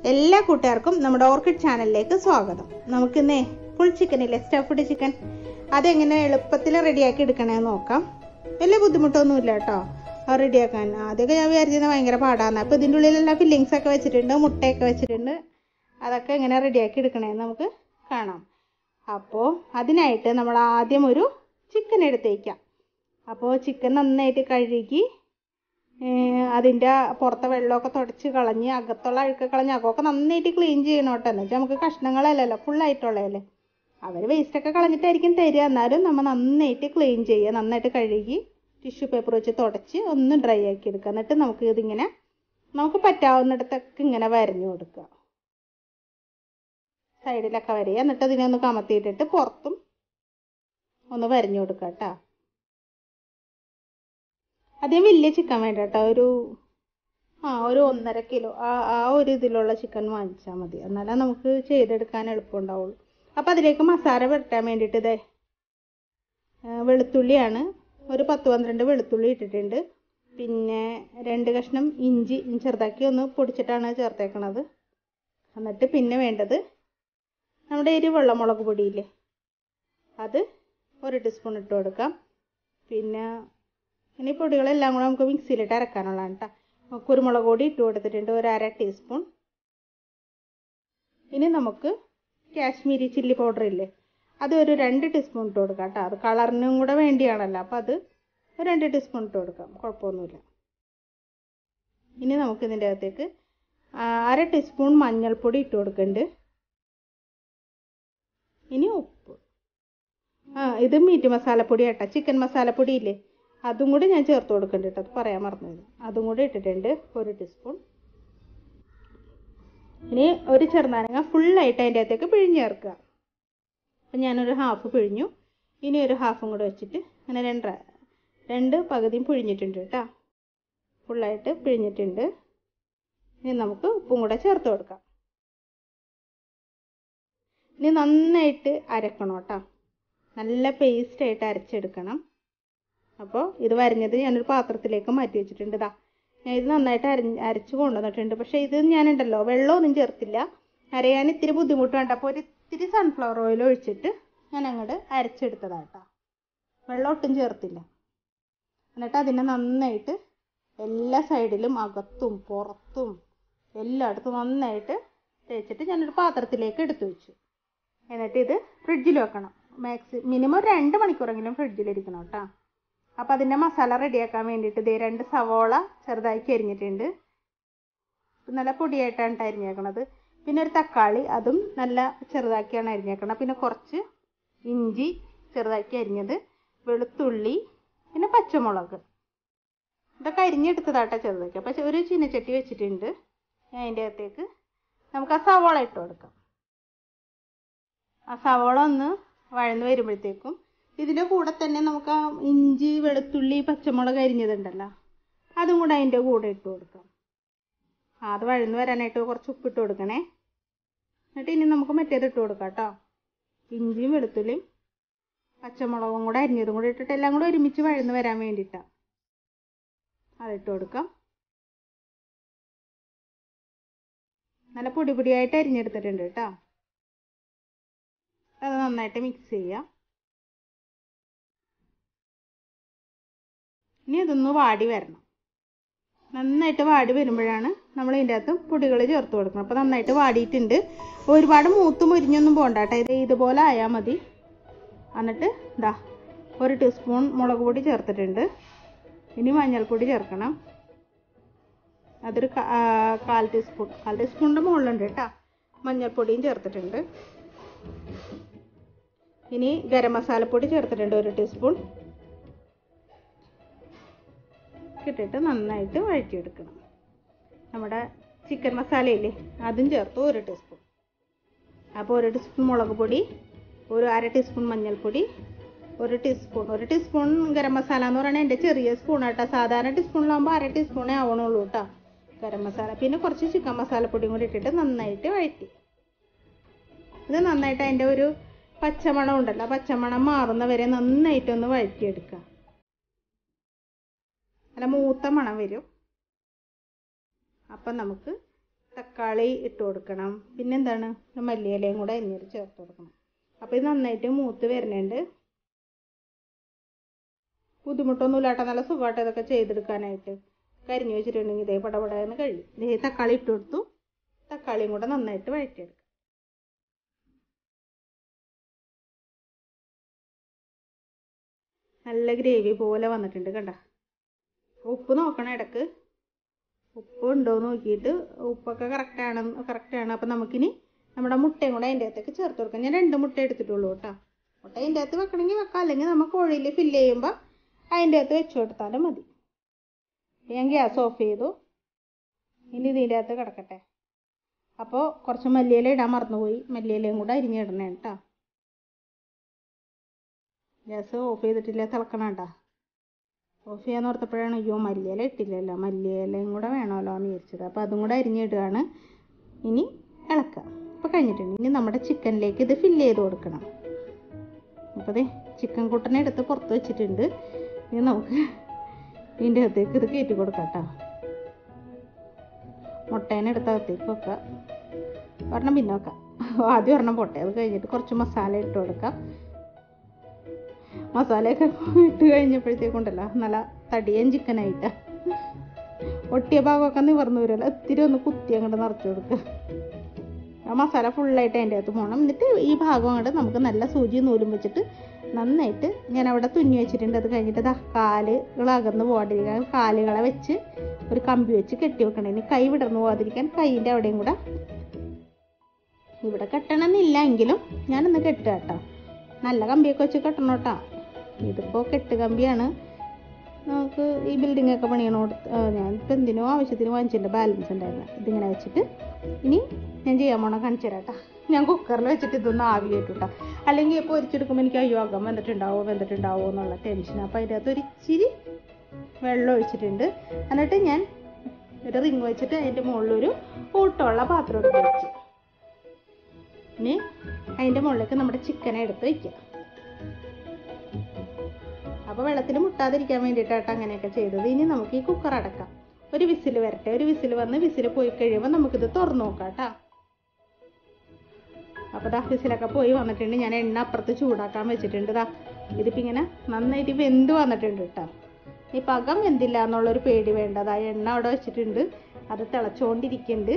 എല്ലാ കൂട്ടുകാർക്കും നമ്മുടെ ഓർക്കിഡ് ചാനലിലേക്ക് സ്വാഗതം നമുക്കിന്നേ ഫുൾ ചിക്കൻ ഇല്ലേ സ്റ്റഫ്ഡ് ചിക്കൻ അതെങ്ങനെ എളുപ്പത്തിൽ റെഡിയാക്കി എടുക്കണേന്ന് നോക്കാം വലിയ ബുദ്ധിമുട്ടൊന്നുമില്ല കേട്ടോ അത് റെഡിയാക്കാൻ ആദ്യമൊക്കെ ഞാൻ വിചാരിച്ചിരുന്നത് ഭയങ്കര പാടാണ് അപ്പോൾ ഇതിൻ്റെ ഉള്ളിലെല്ലാം ഫില്ലിങ്സ് ഒക്കെ വെച്ചിട്ടുണ്ട് മുട്ടയൊക്കെ വെച്ചിട്ടുണ്ട് അതൊക്കെ എങ്ങനെ റെഡിയാക്കി എടുക്കണേന്ന് നമുക്ക് കാണാം അപ്പോൾ അതിനായിട്ട് നമ്മൾ ആദ്യം ഒരു ചിക്കൻ എടുത്തേക്കാം അപ്പോൾ ചിക്കൻ നന്നായിട്ട് കഴുകി അതിൻ്റെ പുറത്തെ വെള്ളമൊക്കെ തുടച്ച് കളഞ്ഞ് അകത്തുള്ള അഴുക്ക് കളഞ്ഞ് അകമൊക്കെ നന്നായിട്ട് ക്ലീൻ ചെയ്യണം കേട്ടോ എന്ന് വെച്ചാൽ നമുക്ക് കഷ്ണങ്ങളല്ലല്ലോ ഫുള്ളായിട്ടുള്ളതല്ലേ അവർ വേസ്റ്റൊക്കെ കളഞ്ഞിട്ടായിരിക്കും തരിക എന്നാലും നമ്മൾ നന്നായിട്ട് ക്ലീൻ ചെയ്യുക നന്നായിട്ട് കഴുകി ടിഷ്യൂ പേപ്പർ വെച്ച് തുടച്ച് ഒന്ന് ഡ്രൈ ആക്കി എടുക്കുക എന്നിട്ട് നമുക്ക് ഇതിങ്ങനെ നമുക്ക് പറ്റാവുന്നിടത്തൊക്കെ ഇങ്ങനെ വരഞ്ഞു കൊടുക്കുക സൈഡിലൊക്കെ വരിക എന്നിട്ട് ഇതിനെ ഒന്ന് കമത്തിയിട്ടിട്ട് പുറത്തും ഒന്ന് വരഞ്ഞു കൊടുക്കുക കേട്ടോ അധികം വലിയ ചിക്കൻ വേണ്ട കേട്ടോ ഒരു ആ ഒരു ഒന്നര കിലോ ആ ആ ഒരു ഇതിലുള്ള ചിക്കൻ വാങ്ങിച്ചാൽ മതി എന്നാലേ നമുക്ക് ചെയ്തെടുക്കാൻ എളുപ്പമുണ്ടാവുള്ളൂ അപ്പം അതിലേക്ക് മസാല പുരട്ടാൻ വേണ്ടിയിട്ട് ഇതേ വെളുത്തുള്ളിയാണ് ഒരു പത്ത് പന്ത്രണ്ട് വെളുത്തുള്ളി ഇട്ടിട്ടുണ്ട് പിന്നെ രണ്ട് കഷ്ണം ഇഞ്ചി ചെറുതാക്കി ഒന്ന് പൊടിച്ചിട്ടാണ് ചേർത്തേക്കണത് എന്നിട്ട് പിന്നെ വേണ്ടത് നമ്മുടെ എരി വെള്ളമുളക് പൊടിയില്ലേ അത് ഒരു ടീസ്പൂൺ ഇട്ട് കൊടുക്കാം പിന്നെ ഇനി പൊടികളെല്ലാം കൂടെ നമുക്ക് മിക്സിയിലിട്ട് അരക്കാനുള്ളതാണ് കേട്ടോ കുരുമുളക് പൊടി ഇട്ട് കൊടുത്തിട്ടുണ്ട് ഒരു അര ടീസ്പൂൺ ഇനി നമുക്ക് കാശ്മീരി ചില്ലി പൗഡർ ഇല്ലേ അത് ഒരു രണ്ട് ടീസ്പൂൺ ഇട്ട് കൊടുക്കാം കേട്ടോ അത് കളറിനും കൂടെ വേണ്ടിയാണല്ലോ അപ്പോൾ അത് ഒരു രണ്ട് ടീസ്പൂൺ ഇട്ട് കൊടുക്കാം കുഴപ്പമൊന്നുമില്ല ഇനി നമുക്ക് ഇതിൻ്റെ അകത്തേക്ക് അര ടീസ്പൂൺ മഞ്ഞൾപ്പൊടി ഇട്ട് കൊടുക്കുന്നുണ്ട് ഇനി ഉപ്പ് ആ ഇത് മീറ്റ് മസാലപ്പൊടി കേട്ടോ ചിക്കൻ മസാലപ്പൊടി ഇല്ലേ അതും കൂടി ഞാൻ ചേർത്ത് കൊടുക്കുന്നുണ്ട് കേട്ടോ അത് പറയാൻ മറന്നത് അതും കൂടി ഇട്ടിട്ടുണ്ട് ഒരു ടീസ്പൂൺ ഇനി ഒരു ചെറുനാരങ്ങ ഫുള്ളായിട്ട് അതിൻ്റെ അകത്തേക്ക് പിഴിഞ്ഞ് ചേർക്കുക അപ്പം ഞാനൊരു ഹാഫ് പിഴിഞ്ഞു ഇനി ഒരു ഹാഫും കൂടെ വെച്ചിട്ട് അങ്ങനെ രണ്ട് രണ്ട് പകുതിയും പിഴിഞ്ഞിട്ടുണ്ട് കേട്ടോ ഫുള്ളായിട്ട് പിഴിഞ്ഞിട്ടുണ്ട് ഇനി നമുക്ക് ഉപ്പും കൂടെ ചേർത്ത് കൊടുക്കാം ഇനി നന്നായിട്ട് അരക്കണം കേട്ടോ നല്ല പേസ്റ്റായിട്ട് അരച്ചെടുക്കണം അപ്പോൾ ഇത് വരഞ്ഞത് ഞാനൊരു പാത്രത്തിലേക്ക് മാറ്റി വെച്ചിട്ടുണ്ട് ഇതാ ഞാൻ ഇത് നന്നായിട്ട് അരഞ്ഞ് അരച്ച് കൊണ്ടുവന്നിട്ടുണ്ട് പക്ഷേ ഇത് ഞാനുണ്ടല്ലോ വെള്ളമൊന്നും ചേർത്തില്ല അരയാൻ ഇത്തിരി ബുദ്ധിമുട്ടുണ്ട് അപ്പോൾ ഒരു ഇത്തിരി സൺഫ്ലവർ ഓയിൽ ഒഴിച്ചിട്ട് ഞാൻ അങ്ങോട്ട് അരച്ചെടുത്തതാണ് കേട്ടോ വെള്ളം ഒട്ടും ചേർത്തില്ല എന്നിട്ട് അതിനെ നന്നായിട്ട് എല്ലാ സൈഡിലും അകത്തും പുറത്തും എല്ലായിടത്തും നന്നായിട്ട് തേച്ചിട്ട് ഞാനൊരു പാത്രത്തിലേക്ക് എടുത്തു വെച്ചു എന്നിട്ട് ഇത് ഫ്രിഡ്ജിൽ വെക്കണം മാക്സി മിനിമം രണ്ട് മണിക്കൂറെങ്കിലും ഫ്രിഡ്ജിലിരിക്കണം കേട്ടോ അപ്പോൾ അതിൻ്റെ മസാല റെഡിയാക്കാൻ വേണ്ടിയിട്ട് ഇതേ രണ്ട് സവോള ചെറുതാക്കി അരിഞ്ഞിട്ടുണ്ട് നല്ല പൊടിയായിട്ടാണ് അരിഞ്ഞേക്കണത് പിന്നെ ഒരു തക്കാളി അതും നല്ല ചെറുതാക്കിയാണ് അരിഞ്ഞേക്കണത് പിന്നെ കുറച്ച് ഇഞ്ചി ചെറുതാക്കി അരിഞ്ഞത് വെളുത്തുള്ളി പിന്നെ പച്ചമുളക് ഇതൊക്കെ അരിഞ്ഞെടുത്തതാട്ടോ ചെറുതാക്കി അപ്പോൾ ഒരു ചീനച്ചട്ടി വെച്ചിട്ടുണ്ട് ഞാൻ അതിൻ്റെ അകത്തേക്ക് നമുക്ക് ആ സവോള ഇട്ട് കൊടുക്കാം ആ സവോള ഒന്ന് വഴന്ന് വരുമ്പോഴത്തേക്കും ഇതിൻ്റെ കൂടെ തന്നെ നമുക്ക് ആ ഇഞ്ചി വെളുത്തുള്ളി പച്ചമുളക് അരിഞ്ഞതുണ്ടല്ലോ അതും കൂടെ അതിൻ്റെ കൂടെ ഇട്ട് കൊടുക്കാം അത് വഴന്ന് വരാനായിട്ട് കുറച്ച് ഉപ്പിട്ട് കൊടുക്കണേ എന്നിട്ട് ഇനി നമുക്ക് മറ്റേത് ഇട്ട് കൊടുക്കാം കേട്ടോ ഇഞ്ചിയും വെളുത്തുള്ളിയും പച്ചമുളകും കൂടെ അരിഞ്ഞതും കൂടെ ഇട്ടിട്ട് എല്ലാം കൂടെ ഒരുമിച്ച് വഴന്ന് വരാൻ വേണ്ടിയിട്ടാണ് അതിട്ട് കൊടുക്കാം നല്ല പൊടി പൊടിയായിട്ട് അരിഞ്ഞെടുത്തിട്ടുണ്ട് കേട്ടോ അത് നന്നായിട്ട് മിക്സ് ചെയ്യാം ഇനി അതൊന്ന് വാടി വരണം നന്നായിട്ട് വാടി വരുമ്പോഴാണ് നമ്മൾ ഇതിൻ്റെ അകത്ത് പൊടികൾ ചേർത്ത് കൊടുക്കണം അപ്പോൾ നന്നായിട്ട് വാടിയിട്ടുണ്ട് ഒരുപാട് മൂത്ത് മുരിഞ്ഞൊന്നും പോകണ്ട കേട്ടോ ഇത് ഇതുപോലെ ആയാൽ മതി എന്നിട്ട് ഇതാ ഒരു ടീസ്പൂൺ മുളക് പൊടി ചേർത്തിട്ടുണ്ട് ഇനി മഞ്ഞൾപ്പൊടി ചേർക്കണം അതൊരു കാൽ ടീസ്പൂൺ കാൽ ടീസ്പൂണിൻ്റെ മുകളിലുണ്ട് കേട്ടോ മഞ്ഞൾപ്പൊടിയും ചേർത്തിട്ടുണ്ട് ഇനി ഗരം മസാലപ്പൊടി ചേർത്തിട്ടുണ്ട് ഒരു ടീസ്പൂൺ ഇട്ടിട്ട് നന്നായിട്ട് വഴറ്റിയെടുക്കണം നമ്മുടെ ചിക്കൻ മസാലയില്ലേ അതും ചേർത്ത് ഒരു ടീസ്പൂൺ അപ്പോൾ ഒരു ടീസ്പൂൺ മുളക് പൊടി ഒരു അര ടീസ്പൂൺ മഞ്ഞൾപ്പൊടി ഒരു ടീസ്പൂൺ ഒരു ടീസ്പൂൺ ഗരം മസാല എന്ന് പറയുന്നത് എൻ്റെ ചെറിയ സ്പൂൺ കേട്ടോ സാധാരണ ടീസ്പൂണിലാകുമ്പോൾ അര ടീസ്പൂണേ ആവണുള്ളൂ കേട്ടോ ഗരം മസാല പിന്നെ കുറച്ച് ചിക്കൻ മസാലപ്പൊടിയും കൂടി ഇട്ടിട്ട് നന്നായിട്ട് വഴറ്റി ഇത് നന്നായിട്ട് അതിൻ്റെ ഒരു പച്ചമണം ഉണ്ടല്ലോ പച്ചമണം മാറുന്നവരെ നന്നായിട്ടൊന്ന് വഴറ്റിയെടുക്കുക നല്ല മൂത്ത മണം വരും അപ്പം നമുക്ക് തക്കാളി ഇട്ട് കൊടുക്കണം പിന്നെന്താണ് മല്ലിയിലയും കൂടെ അരിഞ്ഞിട്ട് ചേർത്ത് കൊടുക്കണം അപ്പോൾ ഇത് നന്നായിട്ട് മൂത്ത് വരുന്നുണ്ട് ബുദ്ധിമുട്ടൊന്നുമില്ല കേട്ടോ നല്ല സുഖമായിട്ട് ഇതൊക്കെ ചെയ്തെടുക്കാനായിട്ട് കരിഞ്ഞു വെച്ചിട്ടുണ്ടെങ്കിൽ ഇതേ പടപടയെന്ന് കഴിയും ഇതേ തക്കാളി ഇട്ട് കൊടുത്തു തക്കാളിയും കൂടെ നന്നായിട്ട് വഴറ്റിയെടുക്കാം നല്ല ഗ്രേവി പോലെ വന്നിട്ടുണ്ട് കണ്ട ഉപ്പ് നോക്കണം ഇടക്ക് ഉപ്പ് ഉണ്ടോ എന്ന് നോക്കിയിട്ട് ഉപ്പൊക്കെ കറക്റ്റാണ് കറക്റ്റാണ് അപ്പം നമുക്കിനി നമ്മുടെ മുട്ടയും കൂടെ അതിൻ്റെ അകത്തേക്ക് ചേർത്ത് കൊടുക്കാം ഞാൻ രണ്ട് മുട്ട എടുത്തിട്ടുള്ളൂ കേട്ടോ മുട്ട അതിൻ്റെ അകത്ത് വെക്കണമെങ്കിൽ വെക്കാം അല്ലെങ്കിൽ നമുക്ക് കോഴിയിൽ ഫില്ല് ചെയ്യുമ്പോൾ അതിൻ്റെ അകത്ത് വെച്ച് കൊടുത്താലും മതി ഞാൻ ഗ്യാസ് ഓഫ് ചെയ്തു ഇനി ഇതിൻ്റെ അകത്ത് കിടക്കട്ടെ അപ്പോൾ കുറച്ച് മല്ലിയില ഇടാൻ മറന്നുപോയി മല്ലിയിലയും കൂടെ അരിഞ്ഞിടണേ കേട്ടോ ഗ്യാസ് ഓഫ് ചെയ്തിട്ടില്ല തിളക്കണം കേട്ടോ ഓഫ് ചെയ്യാന്ന് ഓർത്തപ്പോഴാണ് അയ്യോ മല്ലിയില ഇട്ടില്ലല്ലോ മല്ലിയിലയും കൂടെ വേണമല്ലോ എന്ന് വിചാരിച്ചത് അപ്പോൾ അതും കൂടെ അരിഞ്ഞിടുകയാണ് ഇനി ഇളക്കുക അപ്പോൾ കഴിഞ്ഞിട്ടുണ്ട് ഇനി നമ്മുടെ ചിക്കനിലേക്ക് ഇത് ഫില്ല് ചെയ്ത് കൊടുക്കണം അപ്പോൾ ദേ ചിക്കൻ കുട്ടനെ എടുത്ത് പുറത്ത് വെച്ചിട്ടുണ്ട് ഇനി നമുക്ക് ഇതിൻ്റെ അകത്തേക്ക് ഇത് കയറ്റി കൊടുക്കാം കേട്ടോ മുട്ടേനെ എടുത്ത് അകത്തേക്ക് വെക്കാം ഒരെണ്ണം പിന്നെ വെക്കാം ആദ്യം ഒരെണ്ണം പോട്ടെ അത് കഴിഞ്ഞിട്ട് കുറച്ച് മസാല ഇട്ട് കൊടുക്കാം മസാലയൊക്കെ ഇട്ട് കഴിഞ്ഞപ്പോഴത്തേക്കുണ്ടല്ലോ നല്ല തടിയൻ ചിക്കനായിട്ടാ ഒട്ടിയ ഭാഗമൊക്കെ നിവർന്നു വരുമല്ലോ ഇത്തിരി ഒന്ന് കുത്തി അങ്ങോട്ട് നിറച്ച് കൊടുക്കുക ആ മസാല ഫുള്ളായിട്ട് അതിൻ്റെ അകത്ത് പോകണം എന്നിട്ട് ഈ ഭാഗം അങ്ങോട്ട് നമുക്ക് നല്ല സൂചി നൂലും വെച്ചിട്ട് നന്നായിട്ട് ഞാൻ അവിടെ തുന്നി വെച്ചിട്ടുണ്ട് അത് കഴിഞ്ഞിട്ട് ദാ കാലുകൾ അകന്ന് പോകാതിരിക്കാൻ കാലുകളെ വെച്ച് ഒരു കമ്പി വെച്ച് കെട്ടി വെക്കണം ഇനി കൈ വിടർന്നു പോകാതിരിക്കാൻ കൈയിൻ്റെ അവിടെയും കൂടെ ഇവിടെ കെട്ടണമെന്നില്ല എങ്കിലും ഞാനൊന്ന് കെട്ടുക കേട്ടോ നല്ല കമ്പിയൊക്കെ വെച്ച് കെട്ടണം കേട്ടോ ഇതിപ്പോൾ കെട്ട് കമ്പിയാണ് നമുക്ക് ഈ ബിൽഡിംഗ് ഒക്കെ പണിയണോട് ഞാനിപ്പോൾ എന്തിനോ ആവശ്യത്തിന് വാങ്ങിച്ചിട്ടുണ്ട് ബാലൻസ് ഉണ്ടായിരുന്നു ഇതിങ്ങനെ വെച്ചിട്ട് ഇനി ഞാൻ ചെയ്യാൻ പോണ കാണിച്ചു തരാം കേട്ടോ ഞാൻ കുക്കറിൽ വെച്ചിട്ട് ഇതൊന്ന് ആവി കേട്ടു കേട്ടോ അല്ലെങ്കിൽ ഇപ്പോൾ പൊരിച്ചെടുക്കുമ്പോൾ എനിക്ക് അയ്യോ അകം വെന്തിട്ടുണ്ടാവോ വെന്തിട്ടുണ്ടാവോ എന്നുള്ള ടെൻഷൻ അപ്പോൾ അതിൻ്റെ അകത്ത് ഒരു ഇച്ചിരി വെള്ളം ഒഴിച്ചിട്ടുണ്ട് എന്നിട്ട് ഞാൻ ഒരു റിങ് വെച്ചിട്ട് അതിൻ്റെ മുകളിലൊരു ഊട്ടമുള്ള പാത്രം എടുത്ത് വെച്ചു ഇനി അതിൻ്റെ മുകളിലേക്ക് നമ്മുടെ ചിക്കനെ എടുത്ത് വയ്ക്കുക അപ്പോൾ വെള്ളത്തിൽ മുട്ടാതിരിക്കാൻ വേണ്ടിയിട്ടാണ് അങ്ങനെയൊക്കെ ചെയ്തത് ഇനി നമുക്ക് ഈ കുക്കർ അടക്കാം ഒരു വിസിൽ വരട്ടെ ഒരു വിസിൽ വന്ന് വിസിൽ പോയി കഴിയുമ്പോൾ നമുക്കിത് തുറന്നു നോക്കാം കേട്ടോ അപ്പോൾ ദാ വിസിലൊക്കെ പോയി വന്നിട്ടുണ്ട് ഞാൻ എണ്ണ അപ്പുറത്ത് ചൂടാക്കാൻ വെച്ചിട്ടുണ്ട് ദാ ഇതിപ്പോൾ ഇങ്ങനെ നന്നായിട്ട് വെന്ത് വന്നിട്ടുണ്ട് കേട്ടോ ഈ പകം വെന്തില്ല എന്നുള്ളൊരു പേടി വേണ്ട അതാ എണ്ണ അവിടെ വെച്ചിട്ടുണ്ട് അത് തിളച്ചുകൊണ്ടിരിക്കുന്നുണ്ട്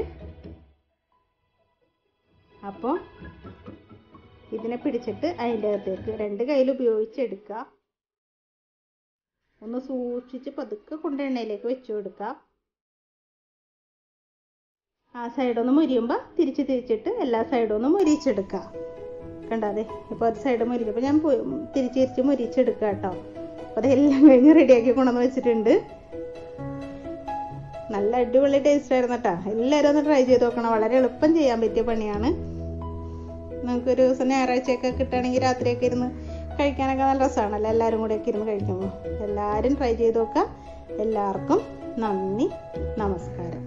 അപ്പോൾ ഇതിനെ പിടിച്ചിട്ട് അതിൻ്റെ അകത്തേക്ക് രണ്ട് കയ്യിൽ ഉപയോഗിച്ചെടുക്കുക ഒന്ന് സൂക്ഷിച്ച് പതുക്കെ കൊണ്ട് എണ്ണയിലേക്ക് വെച്ചു കൊടുക്കുക ആ സൈഡൊന്ന് മുരിയുമ്പോൾ തിരിച്ച് തിരിച്ചിട്ട് എല്ലാ സൈഡും ഒന്ന് മുരിച്ചെടുക്കുക കണ്ടാതെ ഇപ്പോൾ ഒരു സൈഡ് മുരിച്ചപ്പോൾ ഞാൻ പോയി തിരിച്ച് തിരിച്ച് മുരിച്ചെടുക്കുക കേട്ടോ അപ്പോൾ അതെല്ലാം കഴിഞ്ഞ് റെഡിയാക്കി കൊണ്ടുവന്ന് വെച്ചിട്ടുണ്ട് നല്ല അടിപൊളി ടേസ്റ്റ് ആയിരുന്നു കേട്ടോ എല്ലാവരും ഒന്ന് ട്രൈ ചെയ്ത് നോക്കണം വളരെ എളുപ്പം ചെയ്യാൻ പറ്റിയ പണിയാണ് നമുക്കൊരു ദിവസം ഞായറാഴ്ചയൊക്കെ കിട്ടുകയാണെങ്കിൽ രാത്രിയൊക്കെ ഇരുന്ന് കഴിക്കാനൊക്കെ നല്ല രസമാണല്ലോ എല്ലാവരും കൂടെ ഒക്കെ ഇരുന്ന് കഴിക്കുമ്പോൾ എല്ലാവരും ട്രൈ ചെയ്ത് നോക്കുക എല്ലാവർക്കും നന്ദി നമസ്കാരം